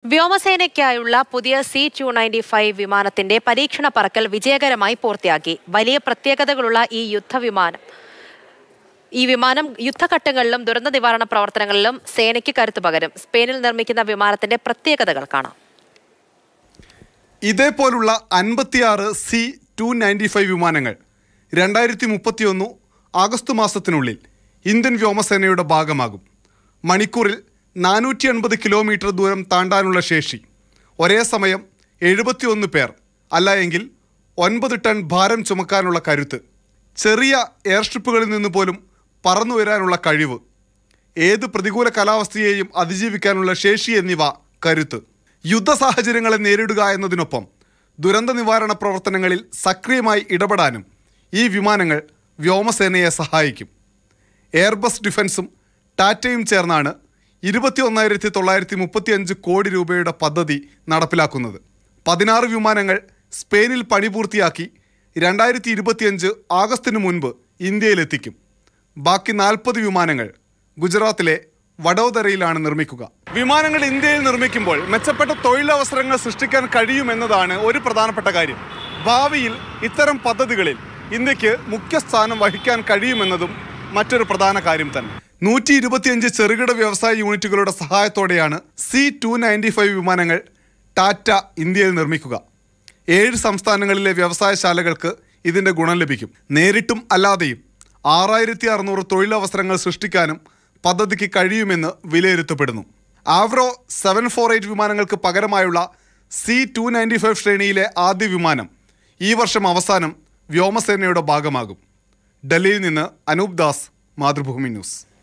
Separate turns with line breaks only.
വ്യോമസേനയ്ക്കായുള്ള പുതിയ C two ninety five വിമാനത്തിന്റെ പരീക്ഷണ പറക്കൽ വിജയകരമായി പൂർത്തിയാക്കി വലിയ പ്രത്യേകതകളുള്ള ഈ യുദ്ധവിമാനം ഈ വിമാനം യുദ്ധഘട്ടങ്ങളിലും ദുരന്ത നിവാരണ പ്രവർത്തനങ്ങളിലും സേനയ്ക്ക് കരുത്തു പകരും സ്പെയിനിൽ നിർമ്മിക്കുന്ന വിമാനത്തിന്റെ പ്രത്യേകതകൾ കാണാം
ഇതേപോലുള്ള അൻപത്തിയാറ് സി ടു നയൻറ്റി ഫൈവ് വിമാനങ്ങൾ രണ്ടായിരത്തി മുപ്പത്തിയൊന്ന് ആഗസ്റ്റ് മാസത്തിനുള്ളിൽ ഇന്ത്യൻ വ്യോമസേനയുടെ ഭാഗമാകും മണിക്കൂറിൽ നാനൂറ്റി എൺപത് കിലോമീറ്റർ ദൂരം താണ്ടാനുള്ള ശേഷി ഒരേ സമയം എഴുപത്തിയൊന്ന് പേർ അല്ല എങ്കിൽ ഒൻപത് ടൺ ഭാരം ചുമക്കാനുള്ള കരുത്ത് ചെറിയ എയർ സ്ട്രിപ്പുകളിൽ നിന്ന് പോലും പറന്നുയരാനുള്ള കഴിവ് ഏത് പ്രതികൂല കാലാവസ്ഥയെയും അതിജീവിക്കാനുള്ള ശേഷി എന്നിവ കരുത്ത് യുദ്ധ സാഹചര്യങ്ങളെ നേരിടുക എന്നതിനൊപ്പം ദുരന്ത നിവാരണ പ്രവർത്തനങ്ങളിൽ സക്രിയമായി ഇടപെടാനും ഈ വിമാനങ്ങൾ വ്യോമസേനയെ സഹായിക്കും എയർബസ് ഡിഫൻസും ടാറ്റയും ചേർന്നാണ് ഇരുപത്തി ഒന്നായിരത്തി തൊള്ളായിരത്തി മുപ്പത്തി അഞ്ച് കോടി രൂപയുടെ പദ്ധതി നടപ്പിലാക്കുന്നത് പതിനാറ് വിമാനങ്ങൾ സ്പെയിനിൽ പണി പൂർത്തിയാക്കി രണ്ടായിരത്തി ഇരുപത്തിയഞ്ച് ആഗസ്റ്റിന് മുൻപ് ഇന്ത്യയിലെത്തിക്കും ബാക്കി നാൽപ്പത് വിമാനങ്ങൾ ഗുജറാത്തിലെ വഡോദരയിലാണ് നിർമ്മിക്കുക വിമാനങ്ങൾ ഇന്ത്യയിൽ നിർമ്മിക്കുമ്പോൾ മെച്ചപ്പെട്ട തൊഴിലവസരങ്ങൾ സൃഷ്ടിക്കാൻ കഴിയുമെന്നതാണ് ഒരു പ്രധാനപ്പെട്ട കാര്യം ഭാവിയിൽ ഇത്തരം പദ്ധതികളിൽ ഇന്ത്യക്ക് മുഖ്യ സ്ഥാനം വഹിക്കാൻ കഴിയുമെന്നതും മറ്റൊരു പ്രധാന കാര്യം തന്നെ നൂറ്റി ഇരുപത്തിയഞ്ച് ചെറുകിട വ്യവസായ യൂണിറ്റുകളുടെ സഹായത്തോടെയാണ് സി ടു നയൻറ്റി ഫൈവ് വിമാനങ്ങൾ ടാറ്റ ഇന്ത്യയിൽ നിർമ്മിക്കുക ഏഴ് സംസ്ഥാനങ്ങളിലെ വ്യവസായശാലകൾക്ക് ഇതിന്റെ ഗുണം ലഭിക്കും നേരിട്ടും അല്ലാതെയും ആറായിരത്തി അറുന്നൂറ് തൊഴിലവസരങ്ങൾ സൃഷ്ടിക്കാനും പദ്ധതിക്ക് കഴിയുമെന്ന് വിലയിരുത്തപ്പെടുന്നു ആവ്രോ സെവൻ ഫോർ എയ്റ്റ് വിമാനങ്ങൾക്ക് പകരമായുള്ള സി ടു നയൻറ്റി ഫൈവ് ശ്രേണിയിലെ ആദ്യ വിമാനം ഈ വർഷം അവസാനം വ്യോമസേനയുടെ ഭാഗമാകും ഡൽഹിയിൽ നിന്ന് അനൂപ് ദാസ് മാതൃഭൂമി ന്യൂസ്